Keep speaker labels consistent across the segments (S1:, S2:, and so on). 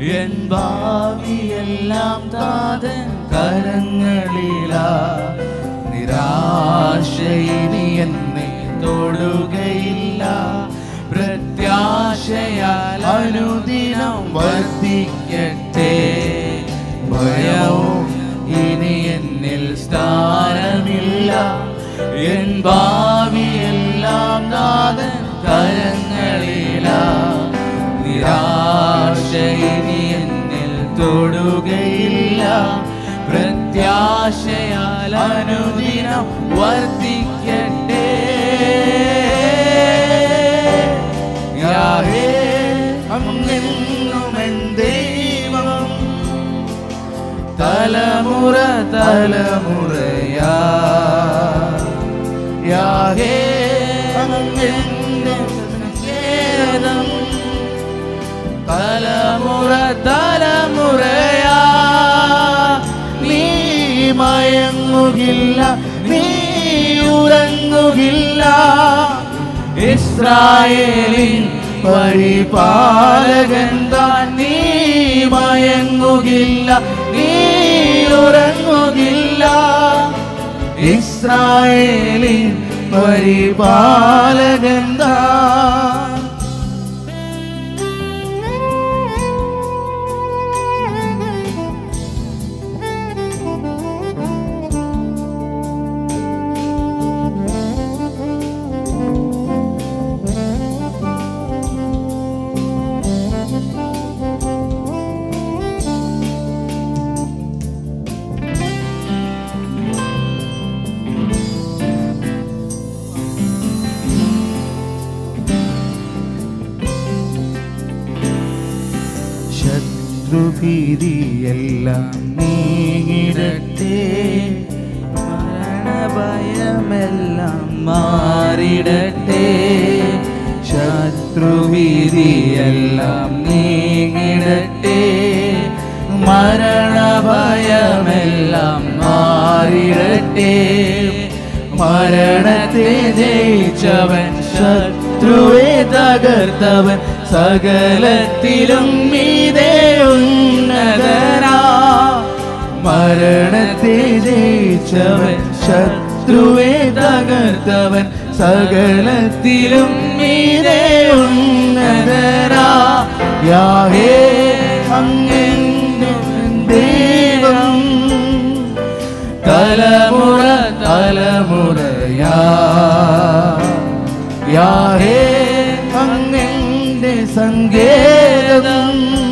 S1: N ഭാവിയെല്ലാം താതൻ കരങ്ങളിലാ നിരാശയിനി എന്നെ തൊടുകയില്ല പ്രത്യാശയാൽ അനുദിനം വർദ്ധിക്കട്ടെ ഭയവും ഇനി എന്നിൽ സ്ഥാനമില്ല എൻ ഭാവിയെല്ലാം നാഥൻ കരങ്ങളിലാ നിരാശ ഇനി എന്നിൽ തൊടുകയില്ല പ്രത്യാശയാൽ അനുദിനം വർദ്ധിക്കട്ടെ യാഹേ അങ്ങെന്നും എൻ ദൈവം തലമുറ തലമുറയാ യാഹേ അങ്ങെന്റെ സങ്കേതം തലമുറ തലമുറയാ നീ മയങ്ങുകില്ല നീ ഉറങ്ങുകില്ല ഇസ്രായേലിൻ പരിപാലകൻ താൻ നീ മയങ്ങുകില്ല നീ ഉറങ്ങുകില്ല ഇസ്രായേലിൻ പരിപാലകൻ താൻ ശത്രുഭീതിയെല്ലാം നീങ്ങിടട്ടെ മരണഭയമെല്ലാം മാറിടട്ടെ ശത്രുഭീതിയെല്ലാം നീങ്ങിടട്ടെ മരണഭയമെല്ലാം മാറിടട്ടെ മരണത്തെ ജയിച്ചവൻ ശത്രുവെ തകർത്തവൻ സകലത്തിലും മീതേ ഉന്നതരാ മരണത്തെ ജയിച്ചവൻ ശത്രുവെ തകർത്തവൻ സകലത്തിലും മീതേ ഉന്നതരാ യാഹേ അങ്ങെന്റെ ദൈവം തലമുറ തലമുറയാ യാഹേ അങ്ങെന്റെ സങ്കേതം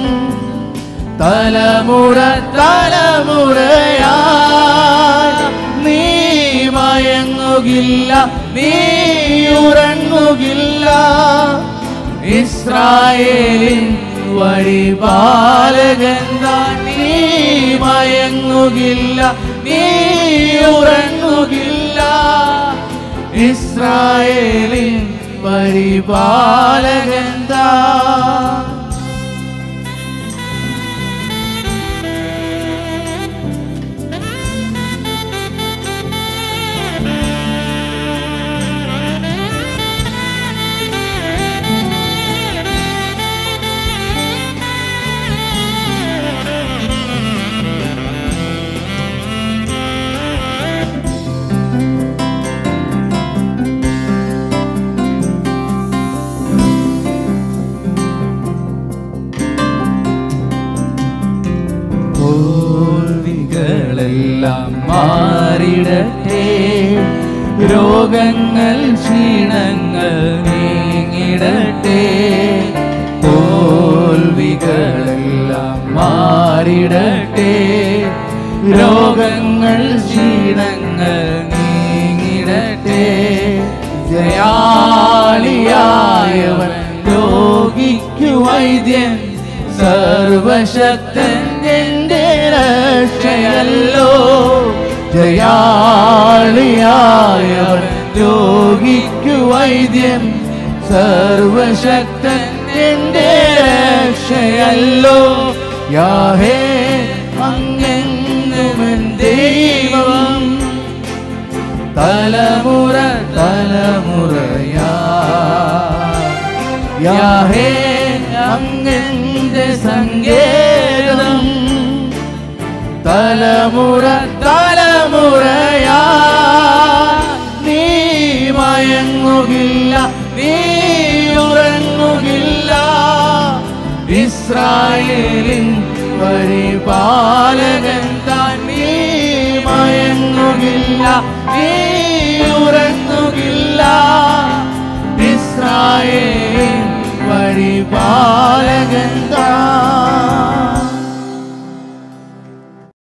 S1: തലമുറ തലമുറയാ നീ മയങ്ങുകില്ല നീ ഉറങ്ങുകില്ല ഇസ്രായേലിൻ വഴിപാലകൻ താൻ നീ മയങ്ങുകില്ല നീ ഉറങ്ങുകില്ല ഇസ്രായേലിൻ പരിപാലകൻ താൻ തോൽവികളെല്ലാം മാറിടട്ടെ രോഗങ്ങൾ ക്ഷീണങ്ങൾ നീങ്ങിടട്ടെ തോൽവികളെല്ലാം മാറിടട്ടെ രോഗങ്ങൾ ക്ഷീണങ്ങൾ നീങ്ങിടട്ടെ ജയാളിയായവൻ രോഗിക്കു വൈദ്യൻ സർവശക്തൻ എന്റെ രക്ഷയല്ലോ ജയാളിയായവൻ രോഗിക്കു വൈദ്യൻ സർവശക്തൻ എന്റെ രക്ഷയല്ലോ യാഹേ അങ്ങെന്നുമൻ ദൈവം തലമുറ തലമുറയാ യാഹേ അങ്ങന്റെ സങ്കേ തലമുറ തലമുറയാ നീ മയങ്ങുകില്ല നീ ഉറങ്ങുകില്ല ഇസ്രായേലിൻ പരിപാലകൻ താൻ നീ മയങ്ങുകില്ല നീ ഉറങ്ങുകില്ല ഇസ്രായേൽ പരിപാലകൻ താൻ